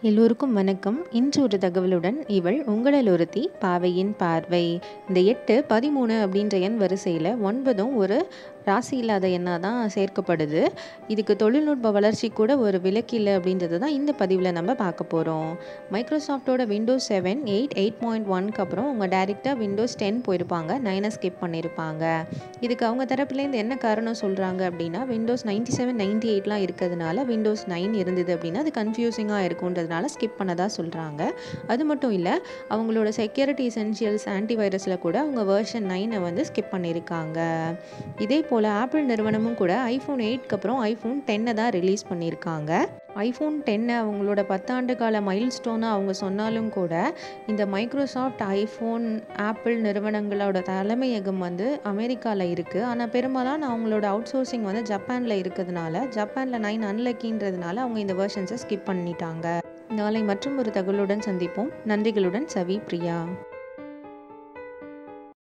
எல்லோருக்கும் வணக்கம் இன்று ஒரு தகவலுடன் இவள் உங்களில் ஒருத்தி பாவையின் பார்வை இந்த எட்டு பதிமூணு அப்படின்ற எண் வரிசையில் ஒன்பதும் ஒரு ராசி இல்லாத எண்ணாக தான் சேர்க்கப்படுது இதுக்கு தொழில்நுட்ப வளர்ச்சி கூட ஒரு விலக்கு இல்லை அப்படின்றது தான் இந்த பதிவில் நம்ம பார்க்க போகிறோம் மைக்ரோசாஃப்டோட Windows seven eight eight point ஒன்க்கு அப்புறம் அவங்க டைரெக்டாக விண்டோஸ் டென் போயிருப்பாங்க நைனை ஸ்கிப் பண்ணியிருப்பாங்க இதுக்கு அவங்க தரப்புலேருந்து என்ன காரணம் சொல்கிறாங்க அப்படின்னா விண்டோஸ் நைன்டி செவன் நைன்டி எயிட்லாம் இருக்கிறதுனால விண்டோஸ் நைன் இருந்தது அப்படின்னா அது கன்ஃபியூசிங்காக இருக்குன்றதுனால ஸ்கிப் பண்ணதா சொல்கிறாங்க அது மட்டும் இல்லை அவங்களோட செக்யூரிட்டி எசென்ஷியல்ஸ் ஆன்டிவைரஸில் கூட அவங்க வேர்ஷன் நைனை வந்து ஸ்கிப் பண்ணியிருக்காங்க இதே போல் ஆப்பிள் நிறுவனமும் கூட ஐஃபோன் எயிட்க்கு அப்புறம் ஐஃபோன் டென்னை தான் ரிலீஸ் பண்ணியிருக்காங்க ஐஃபோன் டென்னை அவங்களோட பத்தாண்டு கால மைல் ஸ்டோனாக அவங்க சொன்னாலும் கூட இந்த மைக்ரோசாஃப்ட் ஐஃபோன் ஆப்பிள் நிறுவனங்களோட தலைமையகம் வந்து அமெரிக்காவில் இருக்குது ஆனால் பெரும்பாலான அவங்களோட அவுட் சோர்சிங் வந்து ஜப்பானில் இருக்கிறதுனால ஜப்பானில் நைன் அன்லக்கின்றதுனால அவங்க இந்த வேர்ஷன்ஸை ஸ்கிப் பண்ணிட்டாங்க நாளை மற்றும் ஒரு தகவலுடன் சந்திப்போம் நன்றிகளுடன் சவி பிரியா